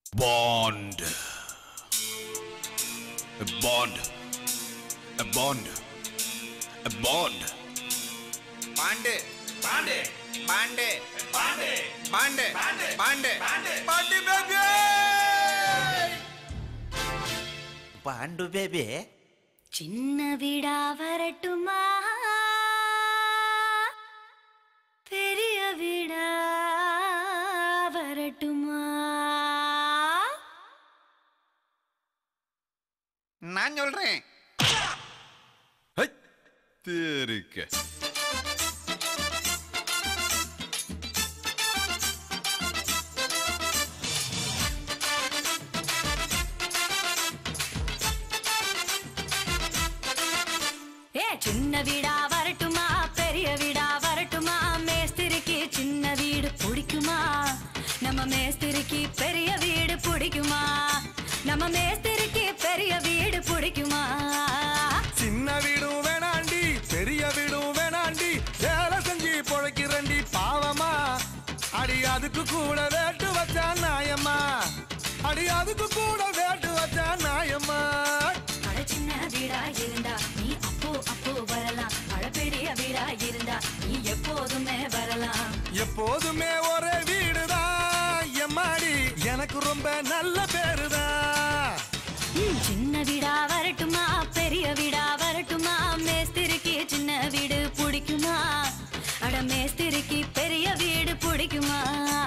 Bond. A bond. A bond. A bond. பாண்டு பாண்டே பாண்டு பாண்டே பாண்டு பாண்டு. பாண்டு பாண்டு. பாண்டு பேபி பாண்டு பேபி சின்ன வீடா வரட்டுமா பெரிய வீடா வரட்டுமா நான் சொல்றேன் Hey! Terika. ஏ சின்ன வீடா வரட்டுமா பெரிய வீடா வரட்டுமா மேஸ்திரிக்கு சின்ன வீடு பிடிக்குமா நம்ம மேஸ்திரிக்கு பெரிய வீடு பிடிக்குமா நம்ம மேஸ்திரிக்கு பெரிய வீடு பிடிக்குமா சின்ன வீடும் வேணாண்டி பெரிய வீடும் வேணாண்டி வேலை செஞ்சு பொழைக்கிறண்டி பாவமா அடி அதுக்கு கூட வேட்டு வச்சா நாயம்மா அடி அதுக்கு கூட வேட்டு வச்சா நாயம்மா அட சின்ன வீடா இருந்தா நீ அப்போ அப்போ வரலாம் அட பெரிய வீடா இருந்தா நீ எப்போதுமே வரலாம் எப்போதுமே ஒரே வீடுதான் எம்மாடி எனக்கு ரொம்ப நல்ல பேருதான் ம், சின்ன வீடா வரட்டுமா பெரிய வீடா வரட்டுமா மேஸ்திரிக்கு சின்ன வீடு பிடிக்குமா அட மேஸ்திரிக்கு பெரிய வீடு பிடிக்குமா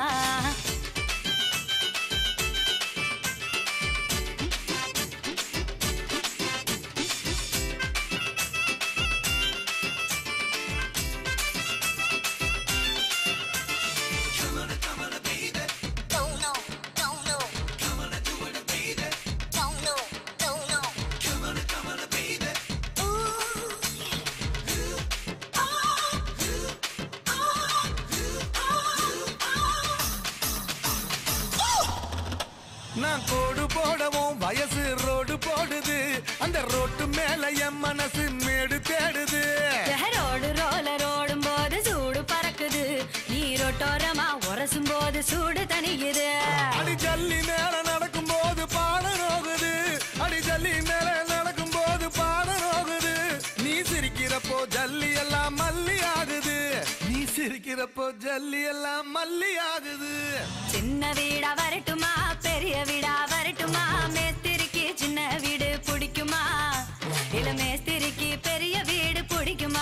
Don't know, don't know. Come on and do it, baby. Don't know, don't know. Come on, come on, baby. Ooh, ooh, ah, ooh, ah, ooh, ah, ooh. நான் கோடு போடவும் வயசு ரோடு போடுது அந்த ரோட்டு மேல என் மனசு மேடு தேடுது ரோடு ரோலர் ஓடும் போது சூடு பறக்குது நீரோட்டோரமா உரசும் போது சூடு தணியுது அடி ஜல்லி மேல நடக்கும் போது பாட நோகுது அடி ஜல்லி மேல நடக்கும் போது பாட நோகுது நீ சிரிக்கிறப்போ ஜல்லி எல்லாம் மல்லி ஆகுது நீ சிரிக்கிறப்போ ஜல்லி எல்லாம் மல்லி ஆகுது சின்ன வீடா வரட்டுமா பெரிய வீடா வரட்டுமா மேஸ்திரிக்கு சின்ன வீடு பிடிக்குமா இல்ல மேஸ்திரிக்கு பெரிய வீடு பிடிக்குமா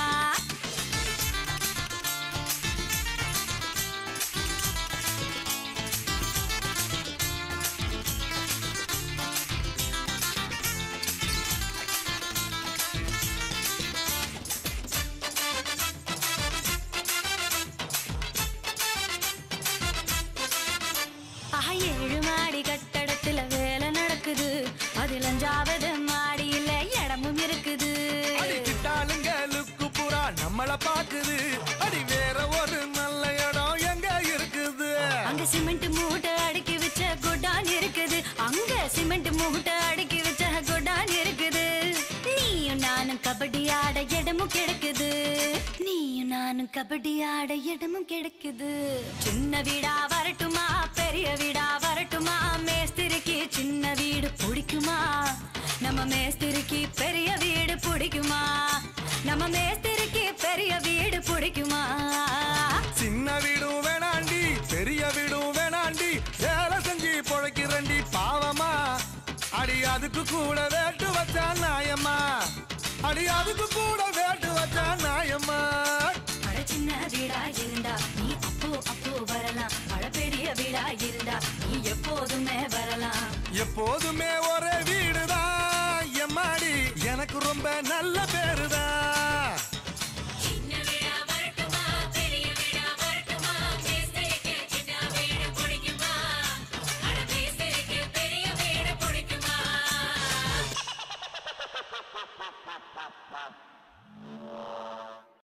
ஆஹா, ஏழு மாடி கட்டடத்துல வேலை நடக்குது அதுல அஞ்சாவது மாடியில இடமும் இருக்குது அடி கிட்டாளுங்க லுக்கு பூரா நம்மள பாக்குது அடி வேற ஒரு நல்ல இடம் எங்க இருக்குது அங்க சிமெண்ட் மூட்டை அடுக்கி வச்ச குடான் இருக்குது அங்க சிமெண்ட் மூட்டை அடுக்கி வச்ச குடான் இருக்குது நீயும் நானும் கபடி ஆட இடமும் கிடைக்குது நீயும் நானும் கபடி ஆட இடமும் கிடைக்குது சின்ன வீடா வரட்டுமா பெரிய வீடா வரட்டுமா மேஸ்திரிக்கு சின்ன வீடு பிடிக்குமா நம்ம மேஸ்திரிக்கு பெரிய வீடு பிடிக்குமா நம்ம மேஸ்திரிக்கு பெரிய வீடு பிடிக்குமா சின்ன வீடும் வேணாண்டி பெரிய வீடும் வேணாண்டி வேலை செஞ்சு பொழைக்கிறண்டி பாவமா அடி அதுக்கு கூட வேட்டு வச்சா நாயம்மா அடி அதுக்கு கூட வேட்டு வச்சா நாயம்மா அட சின்ன வீடா இருந்தா நீ அப்போ அப்போ வரலாம் அட பெரிய வீடா இருந்தா நீ எப்போதுமே வரலாம் எப்போதுமே ஒரே வீடுதான் எம்மாடி எனக்கு ரொம்ப நல்ல பேருதான்